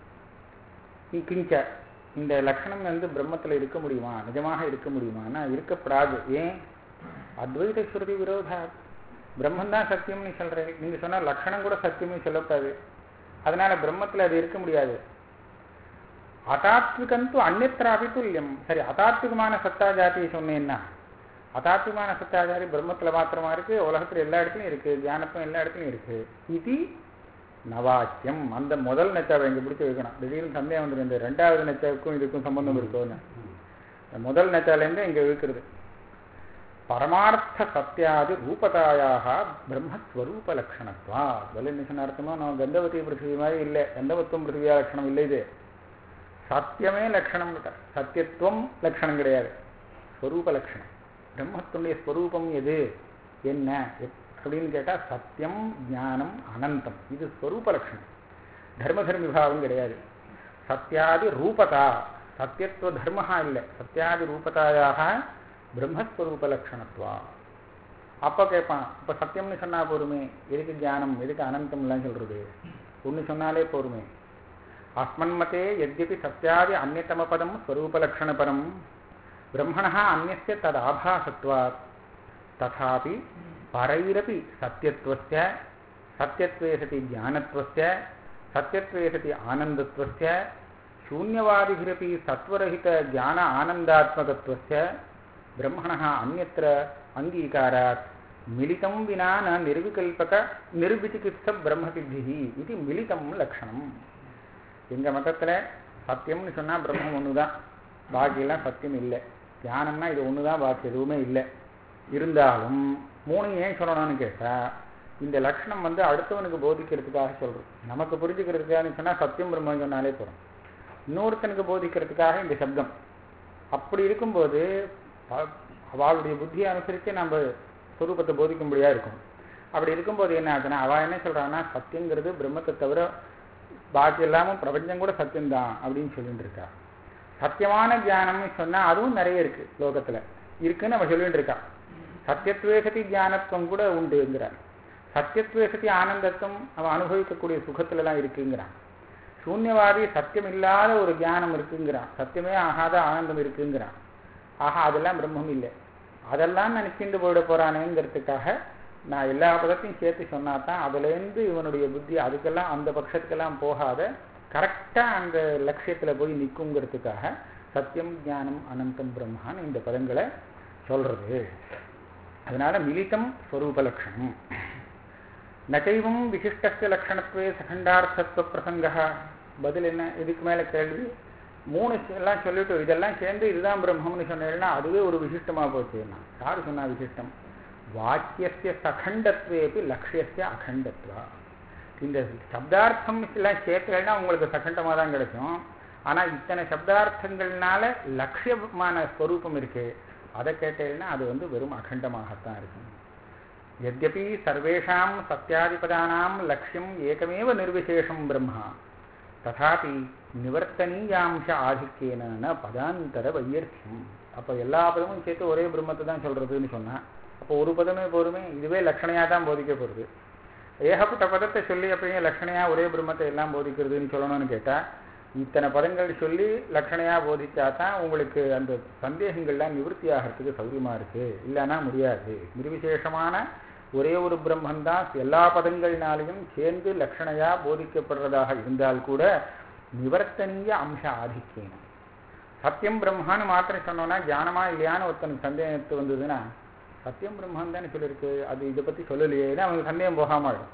கிஞ்ச இந்த லட்சணம் வந்து பிரம்மத்தில் இருக்க முடியுமா நிஜமாக இருக்க முடியுமானா இருக்கப்படாது ஏன் அத்வைத ஸ்ருதி விரோதா பிரம்மன் தான் சத்தியம்னு சொல்றேன் நீங்க சொன்ன லட்சணம் கூட சத்தியம்னு சொல்லக்கூடாது அதனால பிரம்மத்தில் அது இருக்க முடியாது அதாத்விகந்து அந்நத்திராபி துல்லியம் சரி அதாத்விகமான சத்தா ஜாதியை சொன்னேன்னா அதாத்விகமான சத்தா ஜாதி பிரம்மத்தில் மாத்திரமா இருக்கு உலகத்தில் எல்லா இடத்துலையும் இருக்கு தியானத்தும் எல்லா இடத்துலையும் இருக்கு இது நவாக்கியம் அந்த முதல் நெச்சாவை இங்கே பிடிச்சி வைக்கணும் திடீர்னு சந்தேகம் வந்துடும் இந்த ரெண்டாவது நெச்சாவுக்கும் இதுக்கும் சம்பந்தம் இருக்கோன்னு இந்த முதல் நெச்சாலேருந்து இங்கே இழுக்கிறது பரமார்த்த சத்தியாதி ரூபதாயாக பிரம்மஸ்வரூப லட்சணத்வா முதல்ல என்ன சொன்ன அர்த்தமோ நம்ம கந்தவதி பிருத்திவி மாதிரி இல்லை கந்தவத்துவம் பிருத்திவியா லட்சணம் இல்லை இது சத்தியமே லட்சணம் சத்தியத்துவம் லட்சணம் கிடையாது ஸ்வரூப லட்சணம் பிரம்மத்துடைய ஸ்வரூபம் எது என்ன அப்படின்னு கேட்டால் சத்தியம் ஞானம் அனந்தம் இது ஸ்வரூப லட்சணம் தர்ம தர்மி பாவம் கிடையாது சத்தியாதி ரூபதா சத்தியத்துவ தர்மஹா இல்லை சத்தியாதி ரூபதாயாக பிரம்மஸ்வரூப லட்சணத்துவா அப்போ கேட்பான் இப்போ சத்தியம்னு சொன்னா போருமே எதுக்கு ஞானம் எதுக்கு அனந்தம்லாம் சொல்றது ஒன்று சொன்னாலே போருமே அஸ்மன் மதே எத்யபி சத்தியாதி அந்நியத்தம பதம் ஸ்வரூபலக்ஷண பரம் பிரம்மணா அந்நிய ததாபாசத்வாத் ததாபி பரைரபி சத்தியத்துவஸ்ய சத்தியத்வே சதி ஞானத்வஸ்ய சத்தியத்வே சதி ஆனந்தத்வஸ்ய शून्यवादिभिरपि सत्वरहित ज्ञान आनन्दात्मकत्वस्य ब्रह्मणः अन्यत्र अङ्गीकारात् मिलितं विना न निर्विकल्पक निर्विचिकित्स ब्रह्मसिद्धिः इति मिलितं லக்ஷணம் எங்கள் மதத்தில் சத்தியம்னு சொன்னால் பிரம்மம் ஒன்று தான் பாக்கியெல்லாம் சத்தியம் இல்லை தியானம்னா இது ஒன்று தான் பாக்கி எதுவுமே இல்லை இருந்தாலும் மூணு ஏன் சொல்லணும்னு கேட்டால் இந்த லக்ஷணம் வந்து அடுத்தவனுக்கு போதிக்கிறதுக்காக சொல்கிறோம் நமக்கு புரிஞ்சுக்கிறதுக்காக சொன்னால் சத்தியம் பிரம்மம் சொன்னாலே போகிறோம் இன்னொருத்தனுக்கு போதிக்கிறதுக்காக இந்த சப்தம் அப்படி இருக்கும்போது அவளுடைய புத்தியை அனுசரித்து நம்ம ஸ்வரூபத்தை போதிக்கும்படியாக இருக்கும் அப்படி இருக்கும்போது என்ன ஆகுதுன்னா அவள் என்ன சொல்கிறான்னா சத்தியங்கிறது பிரம்மத்தை தவிர பாக்கி எல்லாமும் பிரபஞ்சம் கூட சத்தியம்தான் அப்படின்னு சொல்லிட்டு இருக்கா சத்தியமான தியானம்னு சொன்னால் அதுவும் நிறைய இருக்குது லோகத்தில் இருக்குன்னு அவள் சொல்லிட்டு இருக்கா சத்தியத்வேசதி தியானத்துவம் கூட உண்டுங்கிறான் சத்தியத்வேசதி ஆனந்தத்துவம் அவன் அனுபவிக்கக்கூடிய சுகத்துலலாம் இருக்குங்கிறான் சூன்யவாதி சத்தியம் இல்லாத ஒரு ஞானம் இருக்குங்கிறான் சத்தியமே ஆகாத ஆனந்தம் இருக்குங்கிறான் ஆஹா அதெல்லாம் பிரம்மம் இல்லை அதெல்லாம் நினைச்சிட்டு போயிட போறானேங்கிறதுக்காக நான் எல்லா பதத்தையும் சேர்த்து சொன்னா தான் அதுலேருந்து இவனுடைய புத்தி அதுக்கெல்லாம் அந்த பட்சத்துக்கெல்லாம் போகாத கரெக்டாக அந்த லட்சியத்தில் போய் நிற்குங்கிறதுக்காக சத்தியம் ஞானம் அனந்தம் பிரம்மான்னு இந்த பதங்களை சொல்றது அதனால மிலிதம் ஸ்வரூப லட்சணம் நச்சைவம் விசிஷ்டஸ்ய லட்சணத்துவே சகண்டார்த்தத்துவ பிரசங்க பதில் என்ன இதுக்கு மேலே கேள்வி மூணு எல்லாம் சொல்லிட்டு இதெல்லாம் சேர்ந்து இதுதான் பிரம்மம்னு சொன்னேன்னா அதுவே ஒரு விசிஷ்டமாக போச்சுன்னா யார் சொன்னா விசிஷ்டம் வாக்கியஸ்ய சகண்டத்வேபி லட்சியஸ்ய அகண்டத்வா இந்த சப்தார்த்தம் எல்லாம் சேர்க்கலைன்னா உங்களுக்கு சகண்டமாக தான் கிடைக்கும் ஆனால் இத்தனை சப்தார்த்தங்கள்னால லட்சியமான ஸ்வரூபம் இருக்கு அதை கேட்டேன்னா அது வந்து வெறும் அகண்டமாகத்தான் இருக்கும் यद्यपि सर्वेषां सत्यादिपदानां लक्ष्यम् एकमेव निर्विशेषं ब्रह्म तथापि நிவர்த்தனீயாம்ச ஆதிக்கேன ந பதாந்தர வையர்த்தியம் அப்போ எல்லா பதமும் சேர்த்து ஒரே பிரம்மத்தை தான் சொல்கிறதுன்னு சொன்னால் அப்போ ஒரு பதமே போருமே இதுவே லட்சணையாக தான் போதிக்கப்படுது ஏகப்பட்ட பதத்தை சொல்லி அப்படியே லட்சணையாக ஒரே பிரம்மத்தை எல்லாம் போதிக்கிறதுன்னு சொல்லணும்னு கேட்டால் இத்தனை பதங்கள் சொல்லி லட்சணையாக போதிச்சா தான் உங்களுக்கு அந்த சந்தேகங்கள்லாம் நிவர்த்தி ஆகிறதுக்கு சௌரியமாக இருக்குது இல்லைன்னா முடியாது நிர்விசேஷமான ஒரே ஒரு பிரம்மன் தான் எல்லா பதங்கள்னாலையும் சேர்ந்து லட்சணையாக போதிக்கப்படுறதாக இருந்தால் கூட நிவர்த்தனீய அம்ச ஆதிக்கேன சத்தியம் பிரம்மான்னு மாத்திரம் சொன்னோன்னா ஞானமா இல்லையான்னு ஒருத்தனுக்கு சந்தேகத்து வந்ததுன்னா சத்தியம் பிரம்மான்னு தானே சொல்லியிருக்கு அது இதை பற்றி சொல்லலையேன்னு அவனுக்கு சந்தேகம் போகாமல் ஆயிடும்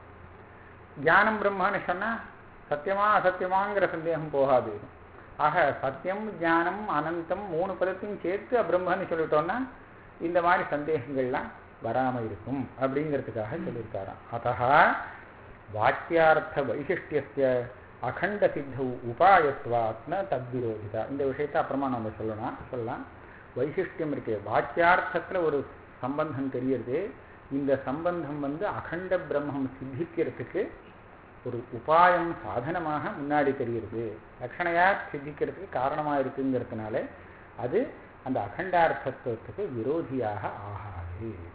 ஞானம் பிரம்மான்னு சொன்னால் சத்தியமா அசத்தியமாங்கிற சந்தேகம் போகாது ஆக சத்தியம் ஞானம் அனந்தம் மூணு பதத்தையும் சேர்த்து அபிரம்மன்னு சொல்லிட்டோம்னா இந்த மாதிரி சந்தேகங்கள்லாம் வராமல் இருக்கும் அப்படிங்கிறதுக்காக சொல்லியிருக்காராம் அத்தா வாக்கியார்த்த வைசிஷ்டியஸ்ய அகண்ட சித்த உபாயத்வாத்ன தத்விரோதிதா இந்த விஷயத்தை அப்புறமா நம்ம சொல்லலாம் சொல்லலாம் வைசிஷ்டியம் இருக்கு வாக்கியார்த்தத்தில் ஒரு சம்பந்தம் தெரியறது இந்த சம்பந்தம் வந்து அகண்ட பிரம்மம் சித்திக்கிறதுக்கு ஒரு உபாயம் சாதனமாக முன்னாடி தெரிகிறது லட்சணையா சித்திக்கிறதுக்கு காரணமா இருக்குங்கிறதுனால அது அந்த அகண்டார்த்தத்துவத்துக்கு விரோதியாக ஆகாது